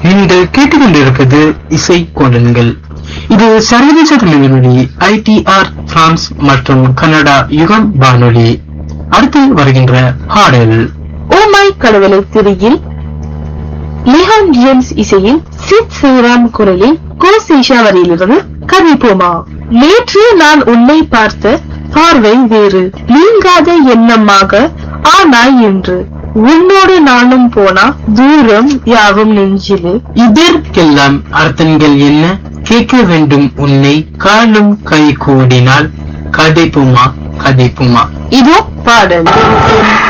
நீங்கள் கேட்டுக்கொண்டிருப்பது இசை கோலன்கள் இது சர்வதேச தமிழ்மொழி ஐடிஆர் பிரான்ஸ் மற்றும் கனடா யுகம் வானொலி அடுத்து வருகின்ற பாடல் ஓமாய் கடவுளை திரியில் லிஹான் ஜேம்ஸ் இசையில் சித் சிவராம் குரலில் கோ சேஷாவரியிலிருந்து கதைப்போமா நேற்று நான் உன்னை பார்த்த பார்வை வேறு நீங்காத எண்ணமாக ஆனாய் என்று உன்னோடு நானும் போனா தூரம் யாவும் நெஞ்சிலே இதற்கெல்லாம் அர்த்தங்கள் என்ன கேட்க வேண்டும் உன்னை காலும் கை கூடினால் கதைப்புமா கதைப்புமா இதோ பாடல்